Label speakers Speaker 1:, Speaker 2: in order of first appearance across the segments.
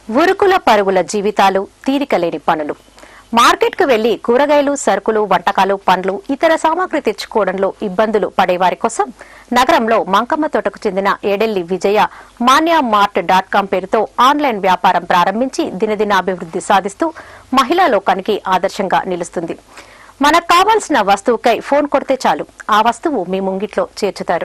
Speaker 1: ఉరుకుల పరుగుల జీవితాలు తీరికలేని పనులు మార్కెట్కు వెళ్లి కూరగాయలు సరుకులు వంటకాలు పండ్లు ఇతర సామాగ్రి తెచ్చుకోవడంలో ఇబ్బందులు పడేవారి కోసం నగరంలో మంకమ్మ తోటకు చెందిన ఏడెల్లి విజయ మాన్యా మార్ట్ డాట్ కాం పేరుతో ఆన్లైన్ వ్యాపారం ప్రారంభించి దినదినాభివృద్ది సాధిస్తూ మహిళా లోకానికి ఆదర్శంగా నిలుస్తుంది మనకు కావాల్సిన వస్తువుకై ఫోన్ కొడితే చాలు ఆ వస్తువు మీ ముంగిట్లో చేర్చుతారు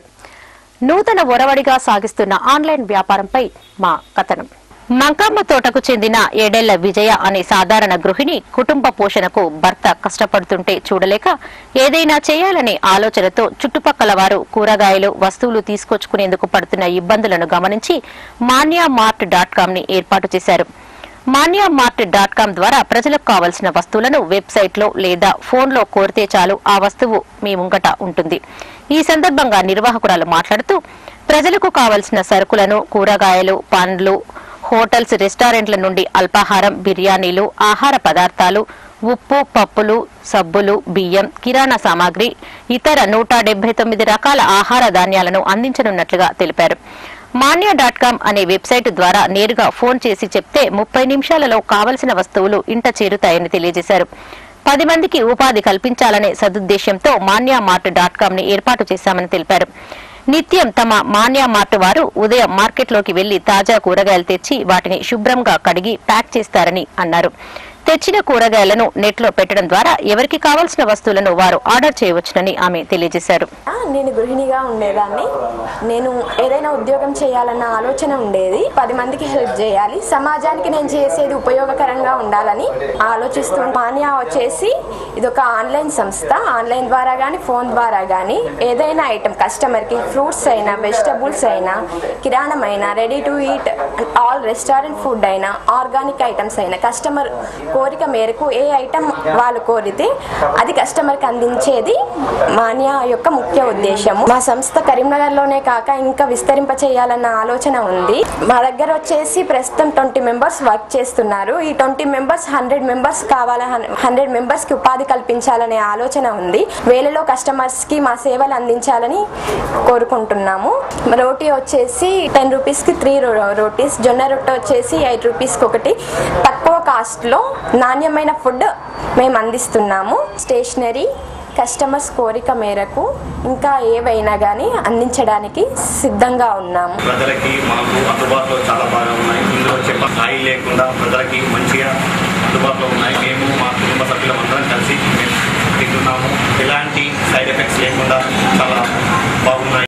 Speaker 1: నూతన ఒరవడిగా సాగిస్తున్న ఆన్లైన్ వ్యాపారంపై మా కథనం మంకమ్మ తోటకు చెందిన ఏడేళ్ల విజయ అనే సాధారణ గృహిణి కుటుంబ పోషణకు భర్త కష్టపడుతుంటే చూడలేక ఏదైనా చేయాలనే ఆలోచనతో చుట్టుపక్కల వారు కూరగాయలు వస్తువులు తీసుకొచ్చుకునేందుకు పడుతున్న ఇబ్బందులను గమనించి మాన్యా మార్ట్ డాట్ కామ్ ని ఏర్పాటు చేశారు మాన్యా మార్ట్ డాట్ కామ్ ద్వారా ప్రజలకు కావలసిన వస్తువులను వెబ్సైట్ లో లేదా ఫోన్ లో కోరితే చాలు ఆ వస్తువు మీ ముంగట ఉంటుంది ఈ సందర్భంగా నిర్వాహకురాలు మాట్లాడుతూ ప్రజలకు కావలసిన సరుకులను కూరగాయలు పండ్లు హోటల్స్ రెస్టారెంట్ల నుండి అల్పాహారం బిర్యానీలు ఆహార పదార్థాలు ఉప్పు పప్పులు సబ్బులు బియ్యం కిరాణా సామాగ్రి ఇతర నూట డెబ్బై తొమ్మిది రకాల ఆహార ధాన్యాలను అందించనున్నట్లుగా తెలిపారు మాన్యా డాట్ కామ్ అనే వెబ్సైట్ ద్వారా నేరుగా ఫోన్ చేసి చెప్తే ముప్పై నిమిషాలలో కావలసిన వస్తువులు ఇంట చేరుతాయని తెలియజేశారు పది మందికి ఉపాధి కల్పించాలనే సదుద్దేశంతో మాన్యా మార్ట్ డాట్ కామ్ ని ఏర్పాటు చేశామని తెలిపారు నిత్యం తమ మాన్యా మార్ట్ వారు ఉదయం మార్కెట్లోకి వెళ్లి తాజా కూరగాయలు తెచ్చి వాటిని శుభ్రంగా కడిగి ప్యాక్ చేస్తారని అన్నారు తెచ్చిన కూరగాయలను నెట్లో పెట్టడం ద్వారా ఎవరికి కావాల్సిన వస్తువులను వారు ఆర్డర్ చేయవచ్చునని ఆమె తెలియజేశారు
Speaker 2: ఆ, నేను గృహిణిగా ఉండేదాన్ని నేను ఏదైనా ఉద్యోగం చేయాలన్న ఆలోచన ఉండేది పది మందికి హెల్ప్ చేయాలి సమాజానికి నేను చేసేది ఉపయోగకరంగా ఉండాలని ఆలోచిస్తూ మాన్యా వచ్చేసి ఇది ఒక ఆన్లైన్ సంస్థ ఆన్లైన్ ద్వారా కానీ ఫోన్ ద్వారా కానీ ఏదైనా ఐటమ్ కస్టమర్కి ఫ్రూట్స్ అయినా వెజిటబుల్స్ అయినా కిరాణం అయినా ready to eat all restaurant food అయినా ఆర్గానిక్ ఐటమ్స్ అయినా కస్టమర్ కోరిక మేరకు ఏ ఐటమ్ వాళ్ళు కోరితే అది కస్టమర్కి అందించేది మాన్యా యొక్క ముఖ్య ఉద్దేశము మా సంస్థ కరీంనగర్లోనే కాక ఇంకా విస్తరింప చేయాలన్న ఆలోచన ఉంది మా దగ్గర వచ్చేసి ప్రస్తుతం ట్వంటీ మెంబర్స్ వర్క్ చేస్తున్నారు ఈ ట్వంటీ మెంబర్స్ హండ్రెడ్ మెంబర్స్ కావాల హండ్రెడ్ మెంబర్స్ కి ఉపాధి కల్పించాలనే ఆలోచన ఉంది వేలలో కస్టమర్స్ కి మా సేవలు అందించాలని కోరుకుంటున్నాము రోటీ వచ్చేసి టెన్ రూపీస్ కి త్రీ రోటీస్ జొన్న రొట్టె వచ్చేసి ఎయిట్ రూపీస్ కి ఒకటి తక్కువ కాస్ట్ లో నాణ్యమైన ఫుడ్ మేము అందిస్తున్నాము స్టేషనరీ కస్టమర్స్ కోరిక మేరకు ఇంకా ఏవైనా కానీ అందించడానికి సిద్ధంగా ఉన్నాము
Speaker 3: ప్రజలకి మాకు అందుబాటులో చాలా బాగా ఉన్నాయి ఇందులో చెప్ప స్థాయి లేకుండా ప్రజలకి మంచిగా అందుబాటులో ఉన్నాయి మేము మా కుటుంబ సభ్యులం అందరం కలిసి మేము తింటున్నాము ఎలాంటి సైడ్ ఎఫెక్ట్స్ లేకుండా చాలా బాగున్నాయి